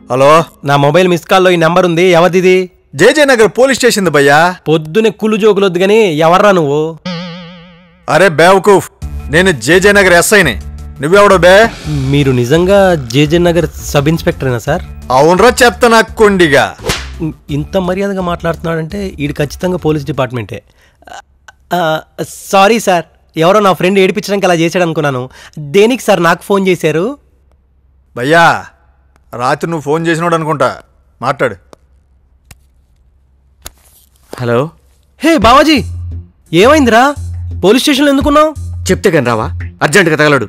Hello నా mobile miss కాల్లో ఈ నెంబర్ ఉంది ఎవరిది జేజే నగర్ పోలీస్ స్టేషన్ భయ్యా పొద్దునే కుళ్ళు జోకులొద్దు కానీ ఎవర్రా నువ్వు అరే బేవకూఫ్ నేను జేజే నగర్ ఎస్ఐని నువ్వెవడో బే మీరు నిజంగా జేజే నగర్ సబ్ ఇన్స్పెక్టరేనా సార్ అవునరా చెప్తా నాకు కొండిగా ఇంత మర్యాదగా మాట్లాడుతున్నాడంటే ఈడు ఖచ్చితంగా పోలీస్ డిపార్ట్మెంటే ఆ, సారీ సార్ ఎవరో నా ఫ్రెండ్ ఏడిపించడానికి అలా చేశాడు అనుకున్నాను దేనికి సార్ నాకు ఫోన్ చేశారు భయ్యా రాత్రి నువ్వు ఫోన్ చేసినాడు అనుకుంటా మాట్లాడు హలో హే బావాజీ ఏమైందిరా పోలీస్ స్టేషన్లో ఎందుకున్నావు చెప్తే కానీ రావా అర్జెంటుగా తగలడు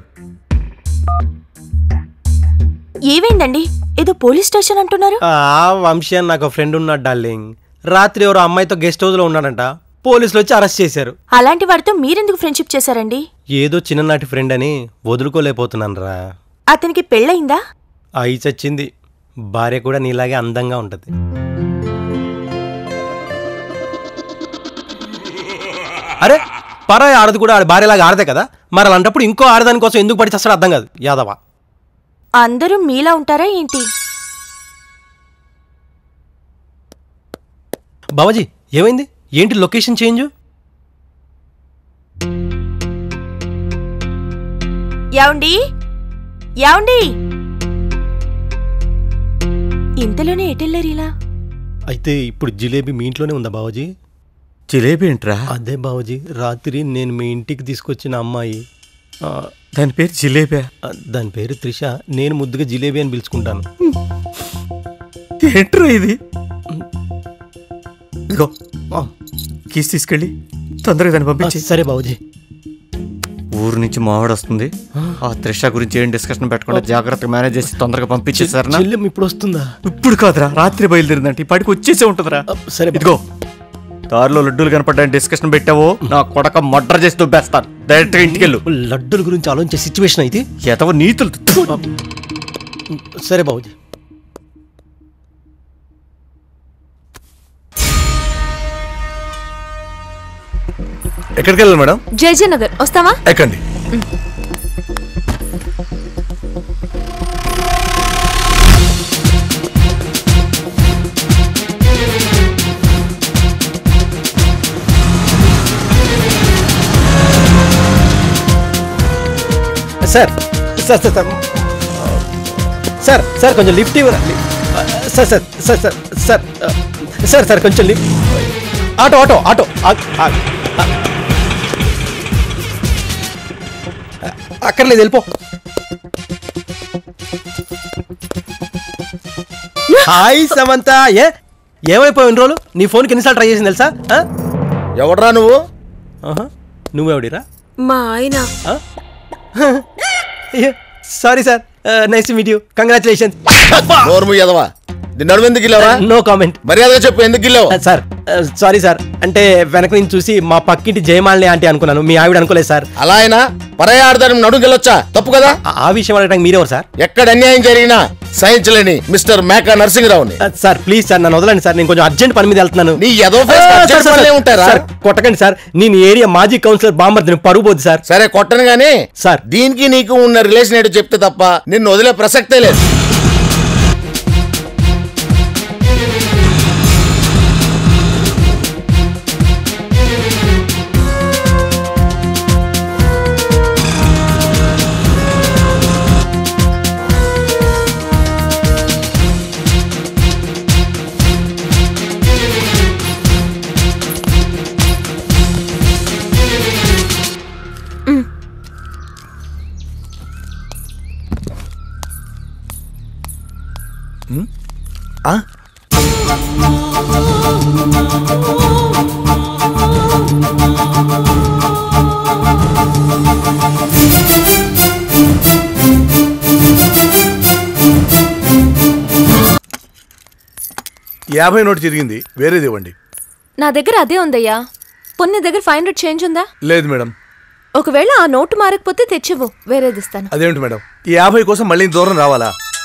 ఏమైందండి ఏదో పోలీస్ స్టేషన్ అంటున్నారు ఆ వంశీ అని నాకు ఫ్రెండ్ ఉన్నాడు డార్లింగ్ రాత్రి ఎవరో అమ్మాయితో గెస్ట్ హౌస్లో ఉన్నాడంట పోలీసులు వచ్చి అరెస్ట్ చేశారు అలాంటి వాడితో మీరెందుకు ఫ్రెండ్షిప్ చేశారండి ఏదో చిన్ననాటి ఫ్రెండ్ అని వదులుకోలేకపోతున్నాను రా అతనికి పెళ్ళయిందా అయి చచ్చింది భార్య కూడా నీలాగే అందంగా ఉంటుంది అరే పరాయి ఆడది కూడా ఆడ భార్యలాగా ఆడదే కదా మరి అలాంటప్పుడు ఇంకో ఆడదాని కోసం ఎందుకు పడి చస్తాడు అర్థం కాదు యాదవ అందరూ మీలా ఉంటారా ఏంటి బాబాజీ ఏమైంది ఏంటి లొకేషన్ చేంజ్ యావండి యావండి ఇంతలోనే ఎటెళ్ళారు ఇలా అయితే ఇప్పుడు జిలేబీ మీ ఇంట్లోనే ఉందా బాబాజీ జిలేబీ ఏంట్రా అదే బాబాజీ రాత్రి నేను మీ ఇంటికి తీసుకొచ్చిన అమ్మాయి ఆ, దాని పేరు జిలేబీ ఆ, దాని పేరు త్రిష నేను ముద్దుగా జిలేబీ అని పిలుచుకుంటాను ఏంట్రా ఇది ఇదిగో ఆ, కీస్ తీసుకెళ్ళి తొందరగా దాన్ని ఆ, పంపించి సరే బాబుజీ ఊరు నుంచి మావాడు వస్తుంది ఆ త్రిష గురించి ఏం డిస్కషన్ పెట్టకుండా జాగ్రత్తగా మేనేజ్ చేసి తొందరగా పంపించేసారనా చెల్లెం ఇప్పుడు వస్తుందా ఇప్పుడు కాదురా రాత్రి బయలుదేరిందంటే ఈ పాటికి వచ్చేసే ఉంటుందిరా ఆ, సరే ఇదిగో దారిలో లడ్డూలు కనపడ్డాయని డిస్కషన్ పెట్టావో నా కొడక మడ్ర చేసి దుబ్బేస్తాను డైరెక్ట్ గా ఇంటికి వెళ్ళు లడ్డుల గురించి ఆలోచించే సిచ్యువేషన్ అయితే ఎతవ నీతులు సరే బాబుజీ ఎక్కడికి వెళ్ళాలి మేడం జయజయ నగర్ వస్తావా ఎక్కండి sir sir sir sir sir sir కొంచెం లిఫ్ట్ ఇవ్వరా sir sir sir sir sir sir sir కొంచెం లిఫ్ట్ ఆటో ఆటో ఆటో ఆ- ఆ- ఆ- అక్కర్లేదు వెళ్ళిపో హాయ్ సమంత ఏ ఏమైపోయావు ఇన్ని రోజులు నీ ఫోన్కి ఎన్నిసార్లు ట్రై చేసింది తెలుసా ఆ? ఎవడరా నువ్వు ఆహా. నువ్వెవడిరా మా ఆయన sorry sir nice to meet you congratulations నోర్ము ఎదవా నిన్ను అడుగు ఎందుకు గిల్లావా నో కామెంట్ మర్యాదగా చెప్పు ఎందుకు గిల్లావు సార్ సారీ సార్ అంటే వెనక నుంచి చూసి మా పక్కింటి జయమాలిని ఆంటీ అనుకున్నాను మీ ఆవిడ అనుకోలేదు సార్ అలా అయినా పరాయ ఆడదాని నడుము గిల్లొచ్చా తప్పు కదా ఆ- ఆ విషయం అడగడానికి మీరెవరు సార్ ఎక్కడ అన్యాయం జరిగినా సహించలేని మిస్టర్ మేకా నరసింహరావుని ఆ, సార్ ప్లీజ్ సార్ నన్ను వదలండి సార్ నేను కొంచెం అర్జెంట్ పని మీద వెళ్తున్నాను నీ ఎదో ఆ, ఫేస్ సార్, అర్జెంట్ సార్, పనులే సార్, ఉంటారా సార్, కొట్టకండి సార్ నేను ఈ ఏరియా మాజీ కౌన్సిలర్ బాంబర్దిని పరుగు పోద్ది సార్ సరే కొట్టను గానీ సార్. దీనికి నీకు ఉన్న రిలేషన్ ఏంటో చెప్తే తప్ప నిన్ను వదిలే ప్రసక్తే లేదు యాభై నోటు తిరిగింది వేరేది ఇవ్వండి నా దగ్గర అదే ఉందయ్యా పొన్ని దగ్గర ఫైవ్ హండ్రెడ్ చేంజ్ ఉందా లేదు మేడం ఒకవేళ ఆ నోటు మారకపోతే తెచ్చివ్వు వేరేది ఇస్తాను అదేమిటి మేడం ఈ యాభై కోసం మళ్ళీ ఇంత దూరం రావాలా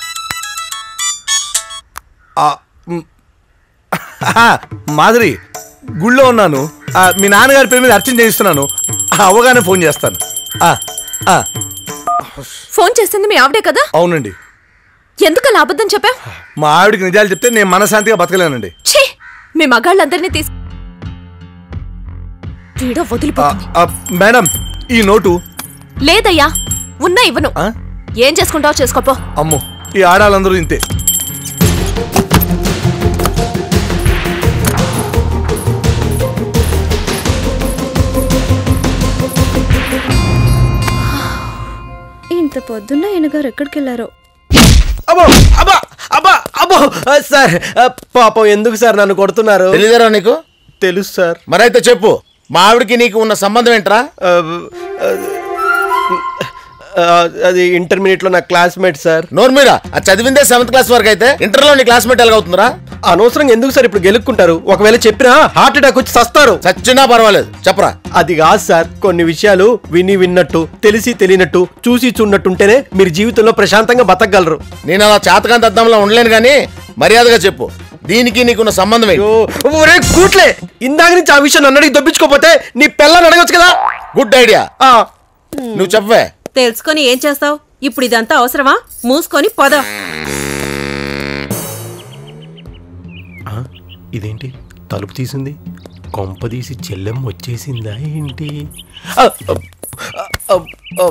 ఆ, మ్, ఆహా, మాధురి గుళ్ళో ఉన్నాను ఆ, మీ నాన్నగారి పేరు మీద అర్చన చేయిస్తున్నాను ఆ, అవ్వగానే ఫోన్ చేస్తాను ఆ, ఆ, ఫోన్ చేసింది మీ ఆవిడే కదా అవునండి ఎందుకు అలా అబద్ధం చెప్పా మా ఆవిడకి నిజాలు చెప్తే నేను మనశాంతిగా బతకలేనండి ఛీ మీ మగాళ్ళందరినీ తీసు వీడో ఆ, వదిలిపోతుంది ఆ, మేడం ఈ నోటు లేదయ్యా ఉన్నా ఇవ్వను ఆ? ఏం చేసుకుంటావో చేసుకోపో అమ్మో ఈ ఆడాలందరూ ఇంతే ఇంత పొద్దున్న ఈయన గారు ఎక్కడికి వెళ్ళారో అబ్బో అబ్బా అబ్బా అబ్బో ఆ, సార్ ఆ, పాపం ఎందుకు సార్ నన్ను కొడుతున్నారు తెలియదురా నీకు తెలుసు సార్ మరైతే చెప్పు మా ఆవిడకి నీకు ఉన్న సంబంధం ఏంట్రా ఆ, ఆ, ఆ, అది ఇంటర్మీడియట్ లో నా క్లాస్మేట్ సార్ నోర్మీరా అది చదివిందే సెవెంత్ క్లాస్ వరకు అయితే ఇంటర్లో నీ క్లాస్మేట్ ఎలాగ అవుతుందిరా అనవసరంగా ఎందుకు సార్ ఇప్పుడు గెలుక్కుంటారు ఒకవేళ చెప్పినా హార్ట్ అటాక్ వచ్చి సస్తారు చచ్చినా పర్వాలేదు చెప్పరా అది కాదు సార్ కొన్ని విషయాలు విని విన్నట్టు తెలిసి తెలియనట్టు చూసి చూడనట్టుంటేనే మీరు జీవితంలో ప్రశాంతంగా బతకగలరు నేను అలా చేతకాంత అద్దంలో ఉండలేను కానీ మర్యాదగా చెప్పు దీనికి నీకున్న సంబంధం ఏంటి ఓ, ఒరే కూట్లే ఇందాక నుంచి ఆ విషయం నన్ను అడిగి దొప్పించుకోపోతే నీ పిల్లని అడగొచ్చు కదా గుడ్ ఐడియా ఆ, నువ్వు చెప్పవే తెలుసుకొని ఏం చేస్తావు ఇప్పుడు ఇదంతా అవసరమా మూసుకొని పద ఇదేంటి తలుపు తీసింది కొంప తీసి చెల్లెం వచ్చేసిందా ఏంటి ఆ, ఆ, ఆ, ఆ,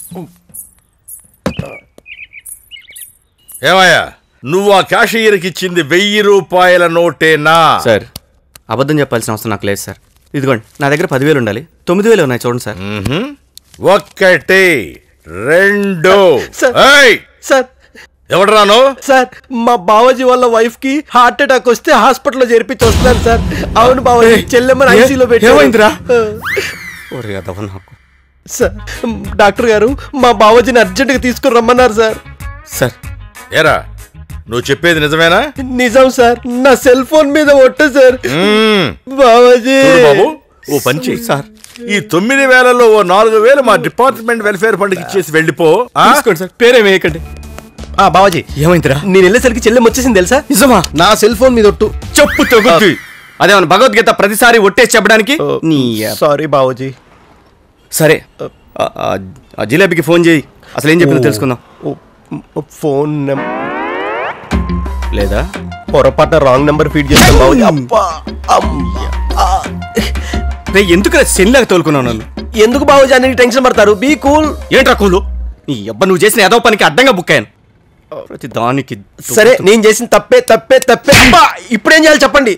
ఏమయ్యా నువ్వు ఆ క్యాషియర్కి ఇచ్చింది వెయ్యి రూపాయల నోటేనా సార్ అబద్ధం చెప్పాల్సిన అవసరం నాకు లేదు సార్ ఇదిగోండి నా దగ్గర పదివేలు ఉండాలి తొమ్మిది వేలు ఉన్నాయి చూడండి సార్ మ్మ్హ్మ్. ఒక్కటి రెండు సార్. ఏయ్! సార్ ఎవడ్రాను సార్ మా బావజీ వాళ్ళ వైఫ్ కి హార్ట్ అటాక్ వస్తే హాస్పిటల్లో చేర్పించి వస్తున్నాను సార్ అవును బావజీ చెల్లెమ్మని ఐసీలో పెట్టి ఏమైందిరా? ఒరే అదవ నాకు సార్ డాక్టర్ గారు మా బావజీని అర్జెంటుగా తీసుకుని రమ్మన్నారు సార్ సార్ ఏరా నువ్వు చెప్పేది నిజమేనా నిజం సార్ నా సెల్ ఫోన్ మీద ఒట్టు సార్ మ్మ్. బావజీ చూడు బాబు ఓ పంచి సార్ ఈ తొమ్మిది వేలలో ఓ నాలుగు వేలు మా డిపార్ట్మెంట్ వెల్ఫేర్ ఫండ్ ఇచ్చేసి వెళ్ళిపో ఆ? తీసుకోండి సార్ పేరేం వేయకండి ఆ బావజీ ఏమైందిరా నేను వెళ్ళేసరికి చెల్లెం వచ్చేసింది తెలుసా నిజమా నా సెల్ ఫోన్ మీద ఒట్టు చెప్పు తగ్గుద్ది అదేమన్నా భగవద్గీత ప్రతిసారి ఒట్టేసి చెప్పడానికి నీ అబ్బ. సారీ బావజీ సరే ఆ- ఆ- ఆ జిలేబీకి ఫోన్ చేయి అసలు ఏం చెప్పిందో తెలుసుకుందాం ఓ, ఓ, ఫోన్ నెం- లేదా పొరపాటున రాంగ్ నెంబర్ ఫీడ్ చేస్తాం బావజీ అబ్బా అమ్మా. ఆ. రే ఎందుకు సెల్లాగా తోలుకున్నావు నన్ను ఎందుకు బావజీ అన్ని టెన్షన్ పడతారు బీ కూల్ ఏంట్రా కూలు నీ అబ్బా నువ్వు చేసిన ఏదో పనికి అడ్డంగా బుక్ అయ్యాను ప్రతి దానికి సరే నేను చేసిన తప్పే తప్పే తప్పే అబ్బా, ఇప్పుడేం చేయాలి చెప్పండి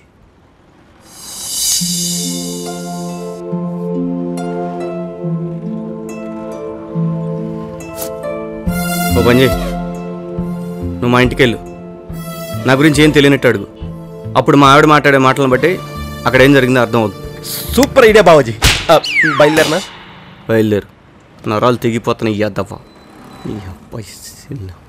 ఓ పని చేయి నువ్వు మా ఇంటికి వెళ్ళు నా గురించి ఏం తెలియనట్టు అడుగు అప్పుడు మా ఆవిడ మాట్లాడే మాటలను బట్టి అక్కడ ఏం జరిగిందో అర్థం అవుతుంది సూపర్ ఐడియా బావజీ ఆ, బయలుదేరనా బయలుదేరు నరాలు తెగిపోతున్నాయి ఈ అద్దవ్వ ఈ అబ్బాయి సిల్ల.